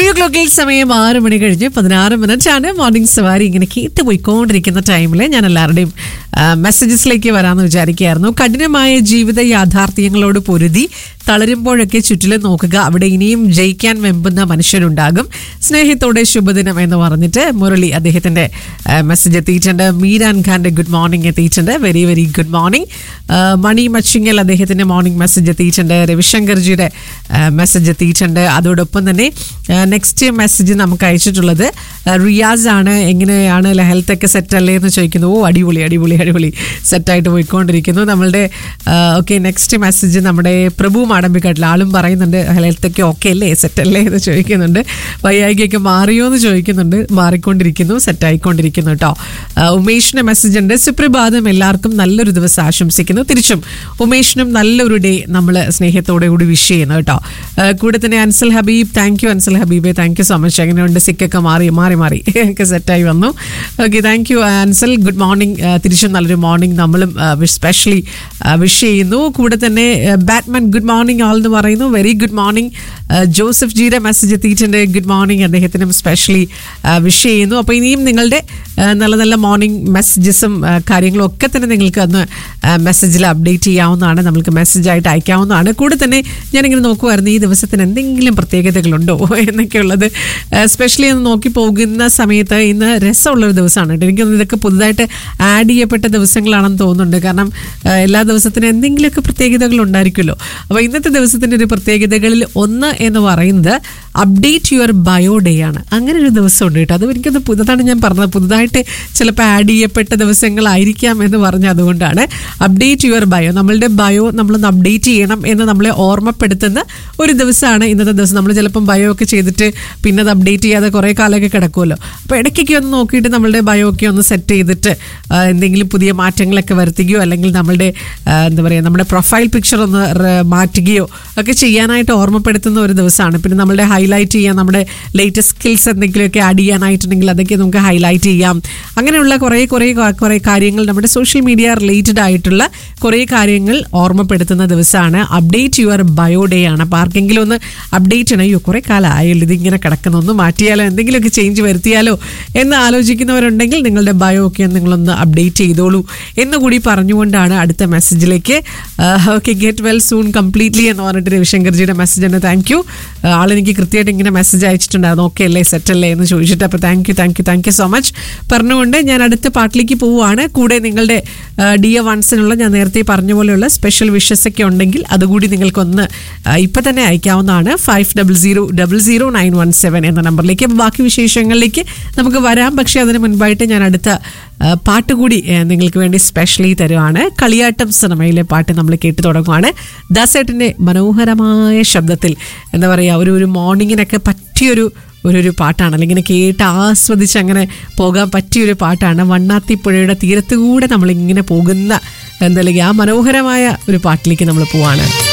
studio ക്ലോക്കിൽ സമയം ആറ് മണി കഴിഞ്ഞ് പതിനാറ് മിനിറ്റ് ആണ് മോർണിംഗ് സവാരി ഇങ്ങനെ കേട്ട് പോയിക്കൊണ്ടിരിക്കുന്ന ടൈമിൽ ഞാൻ എല്ലാവരുടെയും മെസ്സേജസിലേക്ക് വരാമെന്ന് വിചാരിക്കുകയായിരുന്നു കഠിനമായ ജീവിത യാഥാർത്ഥ്യങ്ങളോട് പൊരുതി തളരുമ്പോഴൊക്കെ ചുറ്റിലും നോക്കുക അവിടെ ഇനിയും ജയിക്കാൻ വെമ്പുന്ന മനുഷ്യരുണ്ടാകും സ്നേഹത്തോടെ ശുഭദിനം എന്ന് പറഞ്ഞിട്ട് മുരളി അദ്ദേഹത്തിന്റെ മെസ്സേജ് എത്തിയിട്ടുണ്ട് മീരാൻ ഖാന്റെ ഗുഡ് മോർണിംഗ് എത്തിയിട്ടുണ്ട് very very good morning Mani Machingal അദ്ദേഹത്തിന്റെ മോർണിംഗ് മെസ്സേജ് എത്തിയിട്ടുണ്ട് രവിശങ്കർജിയുടെ മെസ്സേജ് എത്തിയിട്ടുണ്ട് അതോടൊപ്പം തന്നെ നെക്സ്റ്റ് മെസ്സേജ് നമുക്ക് അയച്ചിട്ടുള്ളത് റിയാസ് ആണ് എങ്ങനെയാണ് ഹെൽത്ത് ഒക്കെ സെറ്റ് അല്ലേ എന്ന് ചോദിക്കുന്നു ഓ അടിപൊളി അടിപൊളി അടിപൊളി സെറ്റായിട്ട് പോയിക്കൊണ്ടിരിക്കുന്നു നമ്മളുടെ ഓക്കെ നെക്സ്റ്റ് മെസ്സേജ് നമ്മുടെ പ്രഭു മാടമ്പിക്കാട്ടിൽ ആളും പറയുന്നുണ്ട് ഹെൽത്ത് ഒക്കെ ഓക്കെ അല്ലേ സെറ്റ് അല്ലേ എന്ന് ചോദിക്കുന്നുണ്ട് വയ്യായികയൊക്കെ മാറിയോ എന്ന് ചോദിക്കുന്നുണ്ട് മാറിക്കൊണ്ടിരിക്കുന്നു സെറ്റായിക്കൊണ്ടിരിക്കുന്നു കേട്ടോ ഉമേഷിന്റെ മെസ്സേജ് ഉണ്ട് സുപ്രഭാതം എല്ലാവർക്കും നല്ലൊരു ദിവസം ആശംസിക്കുന്നു തിരിച്ചും ഉമേഷിനും നല്ലൊരു ഡേ നമ്മൾ സ്നേഹത്തോടെ കൂടി വിഷ് ചെയ്യുന്നു കേട്ടോ കൂടെ തന്നെ അൻസൽ ഹബീബ് താങ്ക് യു അൻസൽ ഹബീബെ താങ്ക് യു സോ മച്ച് എങ്ങനെയുണ്ട് സിക്കൊക്കെ മാറി മാറി മാറി ഒക്കെ സെറ്റായി വന്നു okay thank you Ansal good morning തിരിച്ചും നല്ലൊരു മോർണിംഗ് നമ്മളും സ്പെഷ്യലി വിഷ് ചെയ്യുന്നു കൂടെ തന്നെ ബാറ്റ്മാൻ ഗുഡ് മോർണിംഗ് ആൾ എന്ന് പറയുന്നു വെരി ഗുഡ് മോർണിംഗ് ജോസഫ് ജിയുടെ മെസ്സേജ് എത്തിയിട്ടുണ്ട് ഗുഡ് മോർണിംഗ് അദ്ദേഹത്തിനും സ്പെഷ്യലി വിഷ് ചെയ്യുന്നു അപ്പോൾ ഇനിയും നിങ്ങളുടെ നല്ല നല്ല മോർണിംഗ് മെസ്സേജസും കാര്യങ്ങളും ഒക്കെ തന്നെ നിങ്ങൾക്ക് അന്ന് മെസ്സേജിൽ അപ്ഡേറ്റ് ചെയ്യാവുന്നതാണ് നമുക്ക് മെസ്സേജായിട്ട് അയക്കാവുന്നതാണ് കൂടെ തന്നെ ഞാനിങ്ങനെ നോക്കുമായിരുന്നു ഈ ദിവസത്തിന് എന്തെങ്കിലും പ്രത്യേകതകളുണ്ടോ എന്നൊക്കെയുള്ളത് സ്പെഷ്യലി ഒന്ന് നോക്കി പോകുന്ന സമയത്ത് ഇന്ന് രസമുള്ളൊരു ദിവസമാണ് കേട്ടോ എനിക്കൊന്ന് ഇതൊക്കെ പുതുതായിട്ട് ആഡ് ചെയ്യപ്പെട്ട ദിവസങ്ങളാണെന്ന് തോന്നുന്നുണ്ട് കാരണം എല്ലാ ദിവസത്തിനും എന്തെങ്കിലുമൊക്കെ പ്രത്യേകതകൾ ഉണ്ടായിരിക്കുമല്ലോ അപ്പോൾ ഇന്നത്തെ ദിവസത്തിൻ്റെ ഒരു പ്രത്യേകതകളിൽ ഒന്ന് എന്ന് പറയുന്നത് അപ്ഡേറ്റ് യുവർ ബയോ ഡേ ആണ് അങ്ങനെ ഒരു ദിവസമുണ്ട് കേട്ടോ അത് എനിക്കൊന്ന് പുതുതാണ് ഞാൻ പറഞ്ഞത് പുതുതായിട്ട് ചിലപ്പോൾ ആഡ് ചെയ്യപ്പെട്ട ദിവസങ്ങളായിരിക്കാം എന്ന് പറഞ്ഞ അതുകൊണ്ടാണ് അപ്ഡേറ്റ് യുവർ ബയോ നമ്മളുടെ ബയോ നമ്മളൊന്ന് അപ്ഡേറ്റ് ചെയ്യണം എന്ന് നമ്മളെ ഓർമ്മപ്പെടുത്തുന്ന ഒരു ദിവസമാണ് ഇന്നത്തെ ദിവസം നമ്മൾ ചിലപ്പം ബയോ ഒക്കെ ചെയ്തിട്ട് പിന്നെ അത് അപ്ഡേറ്റ് ചെയ്യാതെ കുറേ കാലമൊക്കെ കിടക്കുമല്ലോ അപ്പോൾ ഇടയ്ക്കൊക്കെ ഒന്ന് നോക്കിയിട്ട് നമ്മളുടെ ബയോ ഒക്കെ ഒന്ന് സെറ്റ് ചെയ്തിട്ട് എന്തെങ്കിലും പുതിയ മാറ്റങ്ങളൊക്കെ വരുത്തുകയോ അല്ലെങ്കിൽ നമ്മളുടെ എന്താ പറയുക നമ്മുടെ പ്രൊഫൈൽ പിക്ചർ ഒന്ന് മാറ്റുകയോ ഒക്കെ ചെയ്യാനായിട്ട് ഓർമ്മപ്പെടുത്തുന്ന ഒരു ദിവസമാണ് പിന്നെ നമ്മളുടെ ഹൈലൈറ്റ് ചെയ്യാൻ നമ്മുടെ ലേറ്റസ്റ്റ് സ്കിൽസ് എന്തെങ്കിലുമൊക്കെ ആഡ് ചെയ്യാനായിട്ടുണ്ടെങ്കിൽ അതൊക്കെ നമുക്ക് ഹൈലൈറ്റ് ചെയ്യാം അങ്ങനെയുള്ള കുറേ കുറേ കുറേ കാര്യങ്ങൾ നമ്മുടെ സോഷ്യൽ മീഡിയ റിലേറ്റഡ് ആയിട്ടുള്ള കുറേ കാര്യങ്ങൾ ഓർമ്മപ്പെടുത്തുന്ന ദിവസമാണ് അപ്ഡേറ്റ് യുവർ ബയോ ഡേ ആണ് അപ്പോൾ ആർക്കെങ്കിലും ഒന്ന് അപ്ഡേറ്റ് ചെയ്യണം അയ്യോ കുറേ കാലം ആയല്ലോ ഇതിങ്ങനെ കിടക്കുന്നു ഒന്ന് മാറ്റിയാലോ എന്തെങ്കിലുമൊക്കെ ചേഞ്ച് വരുത്തിയാലോ എന്ന് ആലോചിക്കുന്നവരുണ്ടെങ്കിൽ നിങ്ങളുടെ ബയോ ഒക്കെ നിങ്ങളൊന്ന് അപ്ഡേറ്റ് ചെയ്തോളൂ എന്ന് കൂടി പറഞ്ഞുകൊണ്ടാണ് അടുത്ത മെസ്സേജിലേക്ക് okay get well soon completely എന്ന് പറഞ്ഞിട്ട് രവിശങ്കർജിയുടെ മെസ്സേജ് ആണ് താങ്ക് യു ആളെനിക്ക് കൃത്യമായിട്ട് ഇങ്ങനെ മെസ്സേജ് അയച്ചിട്ടുണ്ടായിരുന്നു ഓക്കെ അല്ലേ സെറ്റ് അല്ലേ എന്ന് ചോദിച്ചിട്ട് അപ്പോൾ thank you thank you thank you so much പറഞ്ഞുകൊണ്ട് ഞാൻ അടുത്ത പാട്ടിലേക്ക് പോവുകയാണ് കൂടെ നിങ്ങളുടെ ഡി എ വൺസിനുള്ള ഞാൻ നേരത്തെ പറഞ്ഞ പോലെയുള്ള സ്പെഷ്യൽ വിഷസ് ഒക്കെ ഉണ്ടെങ്കിൽ അതുകൂടി നിങ്ങൾക്കൊന്ന് ഇപ്പം തന്നെ അയക്കാവുന്നതാണ് five double zero double zero nine one seven എന്ന നമ്പറിലേക്ക് അപ്പോൾ ബാക്കി വിശേഷങ്ങളിലേക്ക് നമുക്ക് വരാം പക്ഷേ അതിന് മുൻപായിട്ട് ഞാൻ അടുത്ത പാട്ട് കൂടി നിങ്ങൾക്ക് വേണ്ടി സ്പെഷ്യലി തരുവാണ് കളിയാട്ടം സിനിമയിലെ പാട്ട് നമ്മൾ കേട്ടു തുടങ്ങുവാണ് ദാസേട്ടിൻ്റെ മനോഹരമായ ശബ്ദത്തിൽ എന്താ പറയുക ഒരു ഒരു മോർണിംഗിനൊക്കെ പറ്റിയൊരു ഒരു ഒരു പാട്ടാണ് അല്ലെങ്കിൽ ഇങ്ങനെ കേട്ട് ആസ്വദിച്ച് അങ്ങനെ പോകാൻ പറ്റിയൊരു പാട്ടാണ് വണ്ണാത്തിപ്പുഴയുടെ തീരത്തുകൂടെ നമ്മളിങ്ങനെ പോകുന്ന എന്താ ആ മനോഹരമായ ഒരു പാട്ടിലേക്ക് നമ്മൾ പോവാണ്